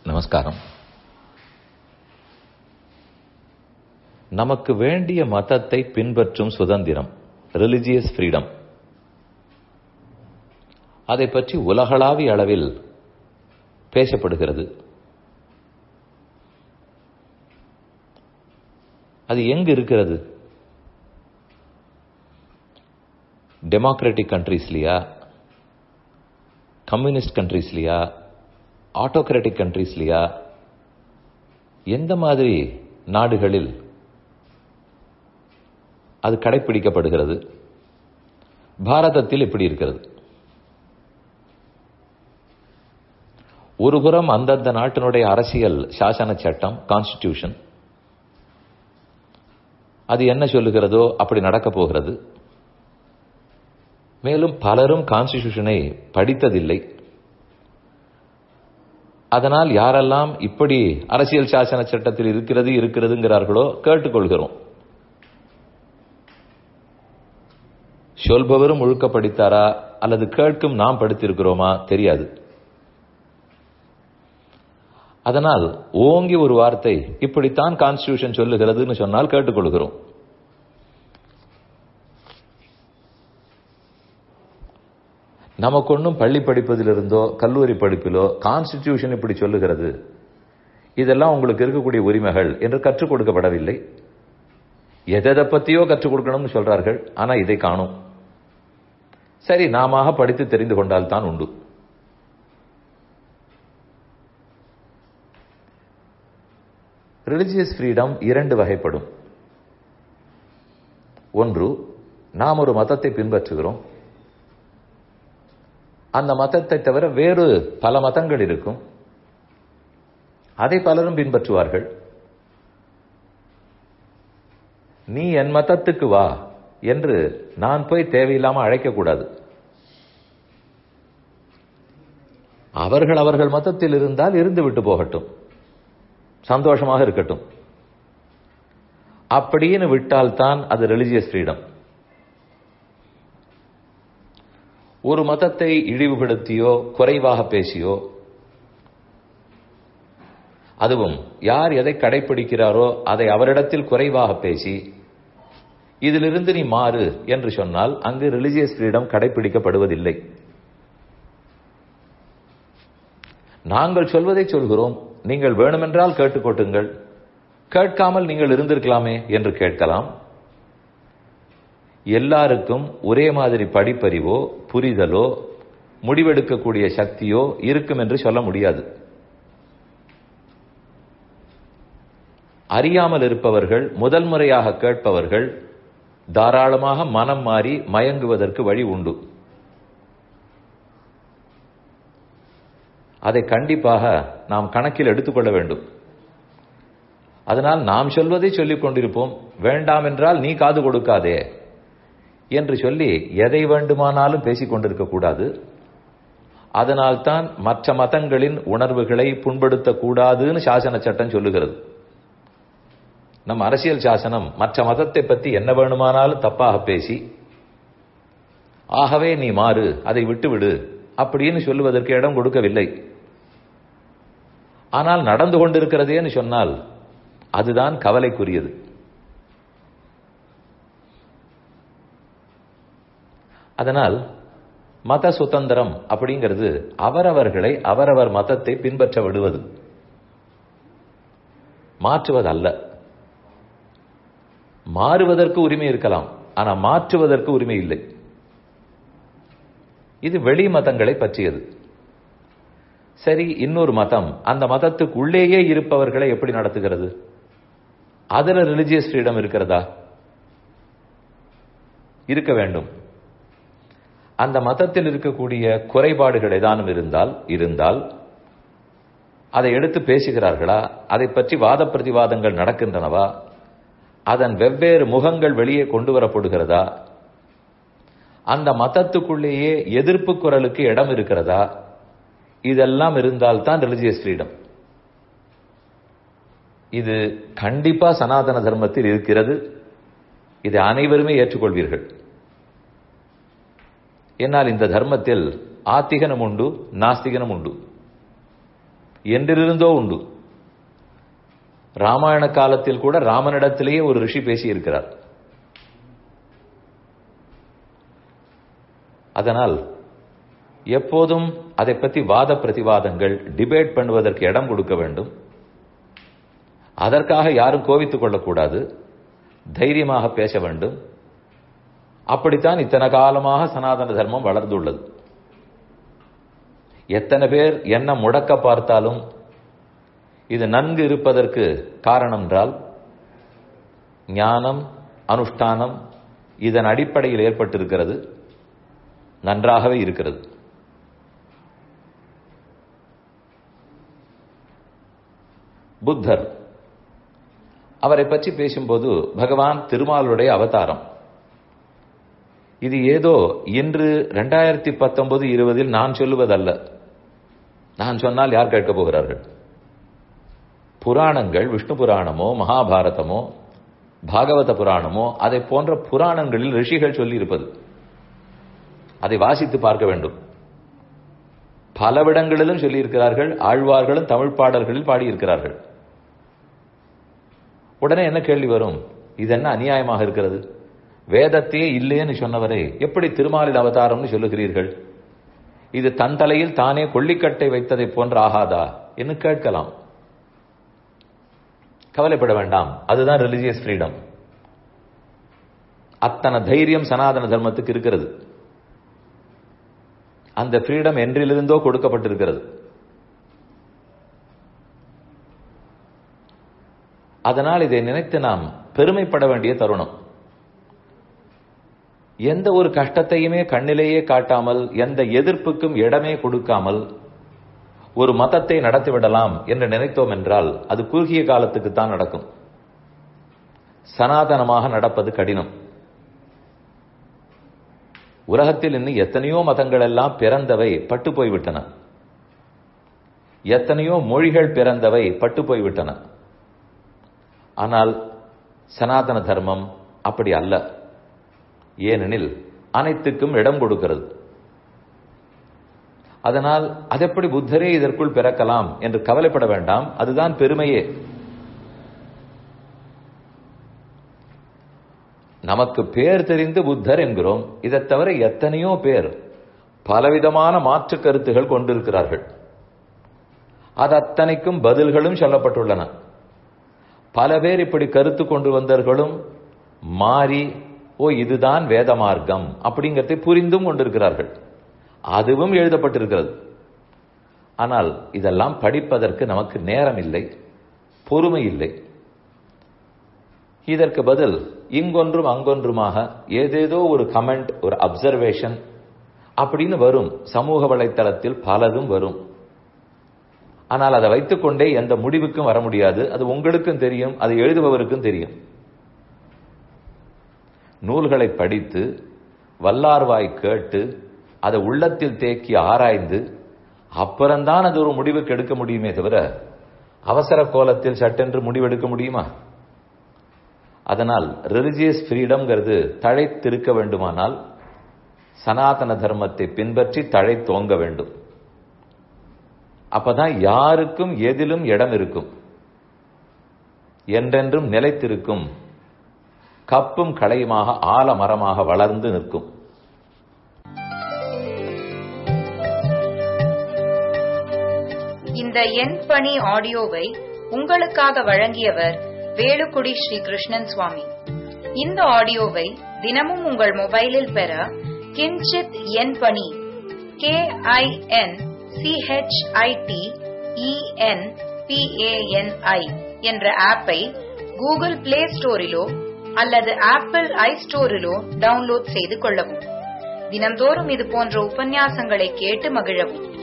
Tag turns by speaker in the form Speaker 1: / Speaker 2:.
Speaker 1: நமஸ்காரம் நமக்கு வேண்டிய மதத்தை பின்பற்றும் சுதந்திரம் ரிலிஜியஸ் ஃப்ரீடம் அதை பற்றி உலகளாவிய அளவில் பேசப்படுகிறது அது எங்கு இருக்கிறது டெமோக்ராட்டிக் கண்ட்ரீஸ்லையா கம்யூனிஸ்ட் கண்ட்ரீஸ்லையா ஆட்டோகிராட்டிக் கண்ட்ரீஸ்லையா எந்த மாதிரி நாடுகளில் அது கடைபிடிக்கப்படுகிறது பாரதத்தில் எப்படி இருக்கிறது ஒருபுறம் அந்தந்த நாட்டினுடைய அரசியல் சாசன சட்டம் கான்ஸ்டிடியூஷன் அது என்ன சொல்லுகிறதோ அப்படி நடக்கப் போகிறது மேலும் பலரும் கான்ஸ்டிடியூஷனை படித்ததில்லை அதனால் யாரெல்லாம் இப்படி அரசியல் சாசன சட்டத்தில் இருக்கிறது இருக்கிறதுங்கிறார்களோ கேட்டுக்கொள்கிறோம் சொல்பவரும் முழுக்க படித்தாரா அல்லது கேட்கும் நாம் படித்திருக்கிறோமா தெரியாது அதனால் ஓங்கி ஒரு வார்த்தை இப்படித்தான் கான்ஸ்டிடியூஷன் சொல்லுகிறதுன்னு சொன்னால் கேட்டுக்கொள்கிறோம் நமக்கு ஒன்றும் பள்ளி படிப்பதிலிருந்தோ கல்லூரி படிப்பிலோ கான்ஸ்டிடியூஷன் இப்படி சொல்லுகிறது இதெல்லாம் உங்களுக்கு இருக்கக்கூடிய உரிமைகள் என்று கற்றுக் கொடுக்கப்படவில்லை எதை பத்தியோ கற்றுக் கொடுக்கணும்னு சொல்றார்கள் ஆனா இதை காணும் சரி நாம படித்து தெரிந்து கொண்டால் தான் உண்டு ரிலிஜியஸ் ஃப்ரீடம் இரண்டு வகைப்படும் ஒன்று நாம் ஒரு மதத்தை பின்பற்றுகிறோம் அந்த மதத்தை தவிர வேறு பல மதங்கள் இருக்கும் அதை பலரும் பின்பற்றுவார்கள் நீ என் மதத்துக்கு வா என்று நான் போய் தேவையில்லாம அழைக்கக்கூடாது அவர்கள் அவர்கள் மதத்தில் இருந்தால் இருந்து விட்டு போகட்டும் சந்தோஷமாக இருக்கட்டும் அப்படின்னு விட்டால்தான் அது ரிலிஜியஸ் ஃப்ரீடம் ஒரு மதத்தை இழிவுபடுத்தியோ குறைவாக பேசியோ அதுவும் யார் எதை கடைபிடிக்கிறாரோ அதை அவரிடத்தில் குறைவாக பேசி இதிலிருந்து நீ மாறு என்று சொன்னால் அங்கு ரிலிஜியஸ் ஃப்ரீடம் கடைபிடிக்கப்படுவதில்லை நாங்கள் சொல்வதை சொல்கிறோம் நீங்கள் வேணுமென்றால் கேட்டுக்கொட்டுங்கள் கேட்காமல் நீங்கள் இருந்திருக்கலாமே என்று கேட்கலாம் எல்லாருக்கும் ஒரே மாதிரி படிப்பறிவோ புரிதலோ முடிவெடுக்கக்கூடிய சக்தியோ இருக்கும் என்று சொல்ல முடியாது அறியாமல் இருப்பவர்கள் முதல் முறையாக கேட்பவர்கள் தாராளமாக மனம் மாறி மயங்குவதற்கு வழி உண்டு அதை கண்டிப்பாக நாம் கணக்கில் எடுத்துக்கொள்ள வேண்டும் அதனால் நாம் சொல்வதை சொல்லிக் கொண்டிருப்போம் வேண்டாம் என்றால் நீ காது கொடுக்காதே என்று சொல்லி எதை வேண்டுமானாலும் பேசிக் கொண்டிருக்க கூடாது அதனால்தான் மற்ற மதங்களின் உணர்வுகளை புண்படுத்தக்கூடாதுன்னு சாசன சட்டம் சொல்லுகிறது நம் அரசியல் சாசனம் மற்ற மதத்தை பற்றி என்ன வேணுமானாலும் தப்பாக பேசி ஆகவே நீ மாறு அதை விட்டுவிடு அப்படின்னு சொல்லுவதற்கு இடம் கொடுக்கவில்லை ஆனால் நடந்து கொண்டிருக்கிறதேன்னு சொன்னால் அதுதான் கவலைக்குரியது அதனால் மத சுதந்திரம் அப்படிங்கிறது அவரவர்களை அவரவர் மதத்தை பின்பற்ற விடுவது மாற்றுவதல்ல மாறுவதற்கு உரிமை இருக்கலாம் ஆனா மாற்றுவதற்கு உரிமை இல்லை இது வெளி மதங்களை பற்றியது சரி இன்னொரு மதம் அந்த மதத்துக்கு உள்ளேயே இருப்பவர்களை எப்படி நடத்துகிறது அதுல ரிலிஜியஸ் ஃப்ரீடம் இருக்கிறதா இருக்க வேண்டும் அந்த மதத்தில் இருக்கக்கூடிய குறைபாடுகள் ஏதானும் இருந்தால் இருந்தால் அதை எடுத்து பேசுகிறார்களா அதை பற்றி வாத பிரதிவாதங்கள் நடக்கின்றனவா அதன் வெவ்வேறு முகங்கள் வெளியே கொண்டு வரப்படுகிறதா அந்த மதத்துக்குள்ளேயே எதிர்ப்பு குரலுக்கு இடம் இருக்கிறதா இதெல்லாம் இருந்தால் தான் ரிலிஜியஸ் ஃப்ரீடம் இது கண்டிப்பா சனாதன தர்மத்தில் இருக்கிறது இதை அனைவருமே ஏற்றுக்கொள்வீர்கள் என்னால் இந்த தர்மத்தில் ஆத்திகனம் உண்டு நாஸ்திகனம் உண்டு என்றிருந்தோ உண்டு ராமாயண காலத்தில் கூட ராமனிடத்திலேயே ஒரு ரிஷி பேசியிருக்கிறார் அதனால் எப்போதும் அதை பற்றி வாத பிரதிவாதங்கள் டிபேட் பண்ணுவதற்கு இடம் கொடுக்க வேண்டும் அதற்காக யாரும் கோவித்துக் கொள்ளக்கூடாது தைரியமாக பேச வேண்டும் அப்படித்தான் இத்தனை காலமாக சனாதன தர்மம் வளர்ந்துள்ளது எத்தனை பேர் என்ன முடக்க பார்த்தாலும் இது நன்கு இருப்பதற்கு காரணம் என்றால் ஞானம் அனுஷ்டானம் இதன் அடிப்படையில் ஏற்பட்டிருக்கிறது நன்றாகவே இருக்கிறது புத்தர் அவரை பற்றி பேசும்போது பகவான் திருமாலுடைய அவதாரம் இது ஏதோ இன்று ரெண்டாயிரத்தி பத்தொன்பது இருபதில் நான் சொல்லுவதல்ல நான் சொன்னால் யார் கேட்கப் போகிறார்கள் புராணங்கள் விஷ்ணு புராணமோ மகாபாரதமோ பாகவத புராணமோ அதை போன்ற புராணங்களில் ரிஷிகள் சொல்லியிருப்பது அதை வாசித்து பார்க்க வேண்டும் பலவிடங்களிலும் சொல்லியிருக்கிறார்கள் ஆழ்வார்களும் தமிழ் பாடல்களில் பாடியிருக்கிறார்கள் உடனே என்ன கேள்வி வரும் இது என்ன அநியாயமாக இருக்கிறது வேதத்தையே இல்லைன்னு சொன்னவரை எப்படி திருமாலில் அவதாரம்னு சொல்லுகிறீர்கள் இது தன் தலையில் தானே கொள்ளிக்கட்டை வைத்ததை போன்ற ஆகாதா என்று கேட்கலாம் கவலைப்பட வேண்டாம் அதுதான் ரிலிஜியஸ் ஃப்ரீடம் அத்தனை தைரியம் சனாதன தர்மத்துக்கு இருக்கிறது அந்த ஃப்ரீடம் என்றிலிருந்தோ கொடுக்கப்பட்டிருக்கிறது அதனால் இதை நினைத்து நாம் பெருமைப்பட வேண்டிய தருணம் எந்த ஒரு கஷ்டத்தையுமே கண்ணிலேயே காட்டாமல் எந்த எதிர்ப்புக்கும் இடமே கொடுக்காமல் ஒரு மதத்தை நடத்திவிடலாம் என்று நினைத்தோம் என்றால் அது குறுகிய காலத்துக்கு தான் நடக்கும் சனாதனமாக நடப்பது கடினம் உலகத்தில் இன்னும் எத்தனையோ மதங்கள் எல்லாம் பிறந்தவை பட்டு போய்விட்டன எத்தனையோ மொழிகள் பிறந்தவை பட்டு போய்விட்டன ஆனால் சனாதன தர்மம் அப்படி அல்ல ஏனெனில் அனைத்துக்கும் இடம் கொடுக்கிறது அதனால் அதெப்படி புத்தரே இதற்குள் பிறக்கலாம் என்று கவலைப்பட வேண்டாம் அதுதான் பெருமையே நமக்கு பேர் தெரிந்து புத்தர் என்கிறோம் இதை தவிர எத்தனையோ பேர் பலவிதமான மாற்று கருத்துகள் கொண்டிருக்கிறார்கள் அது அத்தனைக்கும் பதில்களும் சொல்லப்பட்டுள்ளன பல பேர் இப்படி கருத்து கொண்டு வந்தவர்களும் மாறி ஓ இதுதான் வேத மார்க்கம் அப்படிங்கிறதை புரிந்தும் கொண்டிருக்கிறார்கள் அதுவும் எழுதப்பட்டிருக்கிறது ஆனால் இதெல்லாம் படிப்பதற்கு நமக்கு நேரம் இல்லை பொறுமை இல்லை இதற்கு பதில் இங்கொன்றும் அங்கொன்றுமாக ஏதேதோ ஒரு கமெண்ட் ஒரு அப்சர்வேஷன் அப்படின்னு வரும் சமூக வலைத்தளத்தில் பலதும் வரும் ஆனால் அதை வைத்துக்கொண்டே எந்த முடிவுக்கும் வர முடியாது அது உங்களுக்கும் தெரியும் அது எழுதுபவருக்கும் தெரியும் நூல்களை படித்து வல்லார்வாய் கேட்டு அதை உள்ளத்தில் தேக்கி ஆராய்ந்து அப்புறம்தான் அது ஒரு முடிவுக்கு எடுக்க முடியுமே தவிர அவசர கோலத்தில் சட்டென்று முடிவெடுக்க முடியுமா அதனால் ரிலிஜியஸ் ஃப்ரீடம்ங்கிறது தழைத்திருக்க வேண்டுமானால் சனாதன தர்மத்தை பின்பற்றி தழைத்தோங்க வேண்டும் அப்பதான் யாருக்கும் எதிலும் இடம் இருக்கும் என்றென்றும் நிலைத்திருக்கும் கப்பும் களையுமாக ஆலமரமாக வளர்ந்து நிற்கும்
Speaker 2: இந்த என் பணி ஆடியோவை உங்களுக்காக வழங்கியவர் வேலுக்குடி ஸ்ரீ கிருஷ்ணன் சுவாமி இந்த ஆடியோவை தினமும் உங்கள் மொபைலில் பெற கிஞ்சித் என் பணி கே ஐ என் சிஹெச்ஐடி இஎன் பிஏஎன்ஐ என்ற ஆப்பை கூகுள் பிளே ஸ்டோரிலோ அல்லது ஆப்பிள் ஐ ஸ்டோரிலோ டவுன்லோட் செய்து கொள்ளவும் தினந்தோறும் இது போன்ற உபன்யாசங்களை கேட்டு மகிழவும்